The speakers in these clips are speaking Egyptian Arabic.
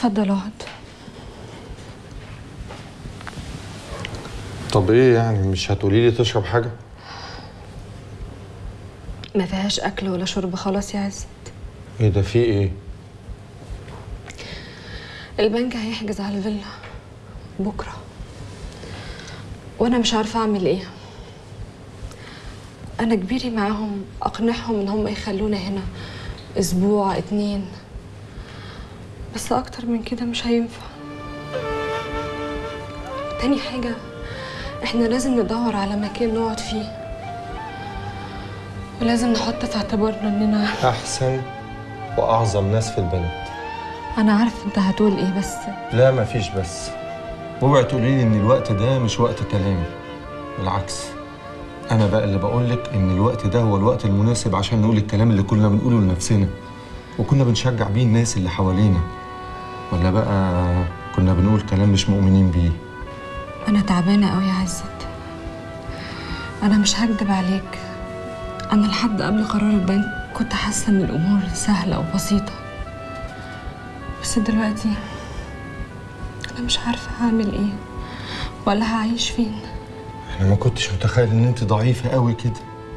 اتفضل اقعد طب ايه يعني مش هتقولي لي تشرب حاجه ما فيهاش اكل ولا شرب خلاص يا عزت ايه ده في ايه البنك هيحجز على الفيلا بكره وانا مش عارفه اعمل ايه انا كبيري معاهم اقنعهم ان هم يخلونا هنا اسبوع اتنين بس اكتر من كده مش هينفع تاني حاجه احنا لازم ندور على مكان نقعد فيه ولازم نحط في اعتبارنا اننا احسن واعظم ناس في البلد انا عارف انت هتقول ايه بس لا مفيش بس اوعي تقولي لي ان الوقت ده مش وقت كلامي بالعكس انا بقى اللي بقول لك ان الوقت ده هو الوقت المناسب عشان نقول الكلام اللي كنا بنقوله لنفسنا وكنا بنشجع بيه الناس اللي حوالينا ولا بقى كنا بنقول كلام مش مؤمنين بيه انا تعبانه قوي يا عزت انا مش هكدب عليك انا لحد قبل قرار البنك كنت حاسه ان الامور سهله وبسيطه بس دلوقتي انا مش عارفه هعمل ايه ولا هعيش فين انا ما كنتش متخيل ان انت ضعيفه قوي كده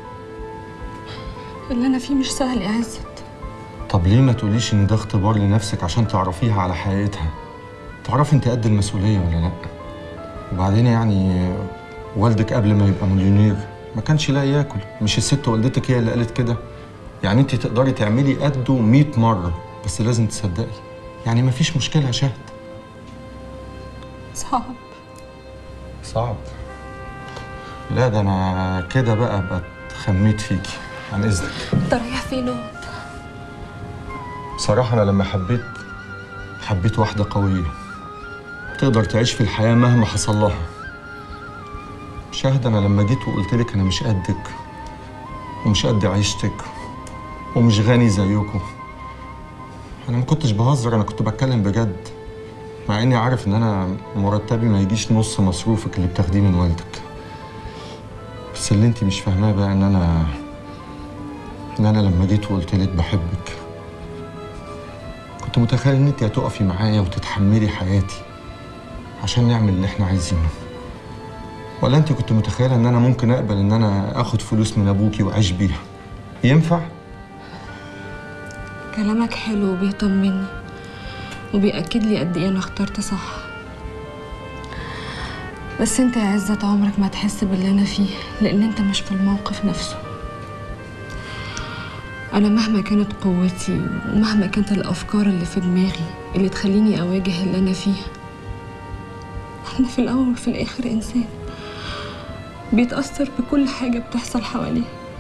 اللي انا فيه مش سهل يا عزت طب ليه ما تقوليش ان ده اختبار لنفسك عشان تعرفيها على حقيقتها تعرفي انت قد المسؤوليه ولا لا وبعدين يعني والدك قبل ما يبقى مليونير ما كانش لاقي ياكل مش الست والدتك هي اللي قالت كده يعني انت تقدري تعملي قده 100 مره بس لازم تصدقي يعني ما فيش مشكله يا شهد صعب صعب لا ده انا كده بقى بقى خميت فيكي عن اذنك انت رايح فين اقعد بصراحة أنا لما حبيت حبيت واحدة قوية تقدر تعيش في الحياة مهما حصل لها شاهد أنا لما جيت وقلت لك أنا مش قدك ومش قد عيشتك ومش غني زيكم أنا ما كنتش بهزر أنا كنت بتكلم بجد مع إني عارف إن أنا مرتبي ما يجيش نص مصروفك اللي بتاخديه من والدك بس اللي أنت مش فاهماه بقى إن أنا إن أنا لما جيت وقلت لك بحبك كنت متخيل ان انت هتقفي معايا وتتحملي حياتي عشان نعمل اللي احنا عايزينه ولا انت كنت متخيله ان انا ممكن اقبل ان انا اخد فلوس من ابوكي واعيش بيها ينفع كلامك حلو وبيطمني وبيأكد لي قد ايه انا اخترت صح بس انت يا عزت عمرك ما تحس باللي انا فيه لان انت مش في الموقف نفسه انا مهما كانت قوتي ومهما كانت الافكار اللي في دماغي اللي تخليني اواجه اللي انا فيه انا في الاول وفي الاخر انسان بيتاثر بكل حاجه بتحصل حواليه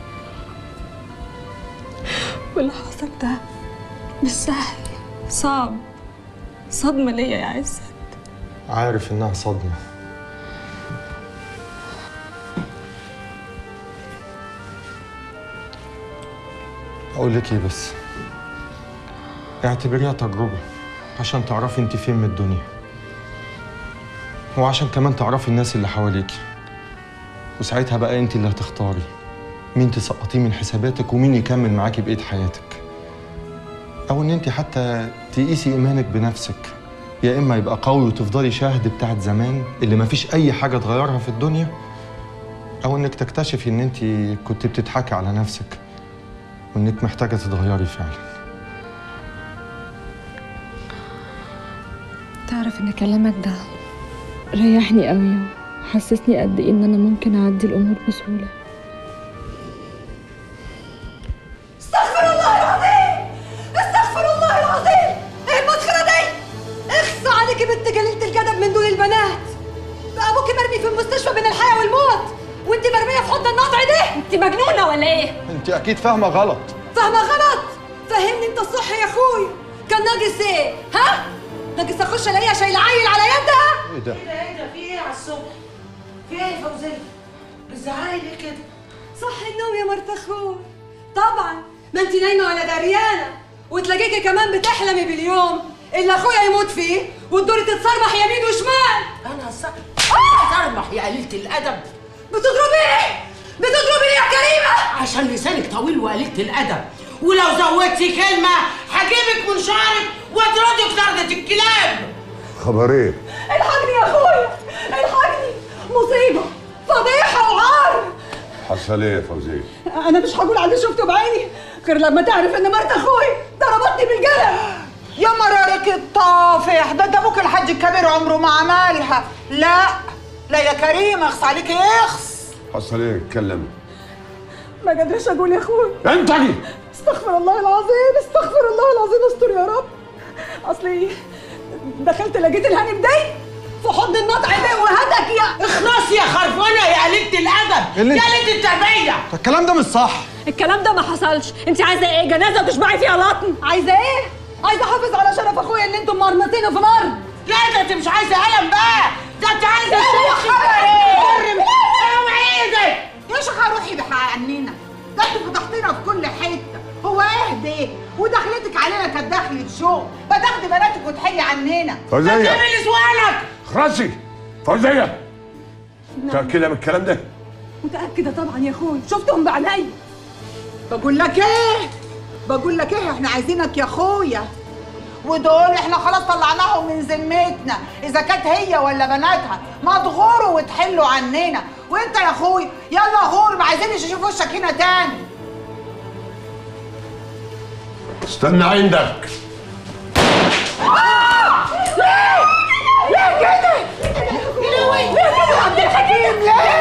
واللي حصل ده مش سهل صعب صدمه ليا يا عزت عارف انها صدمه اقول لك ايه بس اعتبريها تجربه عشان تعرفي انت فين من الدنيا وعشان كمان تعرفي الناس اللي حواليكي وساعتها بقى انت اللي هتختاري مين تسقطيه من حساباتك ومين يكمل معاكي بقيه حياتك او ان انت حتى تقيسي ايمانك بنفسك يا اما يبقى قوي وتفضلي شاهد بتاعت زمان اللي مفيش اي حاجه تغيرها في الدنيا او انك تكتشفي ان انت كنت بتضحكي على نفسك وانك محتاجه تتغيري فعلا تعرف ان كلامك ده ريحني قوي وحسسني قد ايه ان انا ممكن اعدي الامور بسهوله استغفر الله العظيم استغفر الله العظيم ايه المسخره دي اخص عليك بنت قليله الجدب من دول البنات بقى ابوكي مرمي في المستشفى بين الحياه والموت وانت مرميه في حضن النطع دي انت مجنونه ولا ايه انت اكيد فاهمه غلط فاهمه غلط فهمني انت الصح يا اخوي كان ناقص ايه ها ناقص اخش الاقيها شايله عيل على يدها ايه ده ايه ده في ايه على الصبح؟ في ايه يا فوزية؟ بتزعقي ليه كده؟ صح النوم يا مرت اخوي طبعا ما انت نايمه ولا دريانه وتلاقيكي كمان بتحلمي باليوم اللي اخويا يموت فيه وتدوري تتصرمح يمين وشمال انا صرمح يا قليلة الادب بتضربيني بتضربيني يا كريمه عشان لسانك طويل وقليلة الادب ولو زودتي كلمة هجيبك من شعرك واطردك طردة الكلاب خبر ايه؟ الحقني يا اخويا الحقني مصيبه فضيحه وعار حصل ايه يا فوزيه؟ انا مش هقول على اللي شفته بعيني غير لما تعرف ان مرت اخوي ضربتني بالقلم يا مرارك الطافح ده ده ابوك الحاج الكبير عمره ما عملها لا لا يا كريم اخص عليك اخص حصل ايه؟ اتكلم ما قادرش اقول يا اخوي انتهي استغفر الله العظيم استغفر الله العظيم استر يا رب اصلي دخلت لقيت الهانم دي في حضن النطع ده وهدك يا اخلصي يا خرفانه يا قليله الادب اللي- يا قليله التربيه الكلام ده مش صح الكلام ده ما حصلش انت عايزه ايه جنازه وتشبعي فيها لطن عايزه ايه عايزه احافظ على شرف اخويا اللي انتم مرمطينه في الارض لا ده انت مش عايزه قلم بقى ده انت عايزه يا تروحي خبر ايه؟ اوعي ايدك يا شيخة روحي بحق عنينا ده انتوا فتحتينا في كل حته هو ايه ده ودخلتك علينا كانت دخلة شو ما تاخدي بناتك وتحلي عننا فوزيه كمل سؤالك خرسي فوزيه متأكدة من الكلام ده؟ متاكده طبعا يا اخوي شفتهم بعيني بقول لك ايه بقول لك ايه احنا عايزينك يا اخويا ودول احنا خلاص طلعناهم من ذمتنا اذا كانت هي ولا بناتها ما تغوروا وتحلوا عننا وانت يا اخوي يلا غور ما عايزينش اشوف وشك هنا تاني استنى عندك ليه كده؟ ليه كده يا عبد الحكيم ليه؟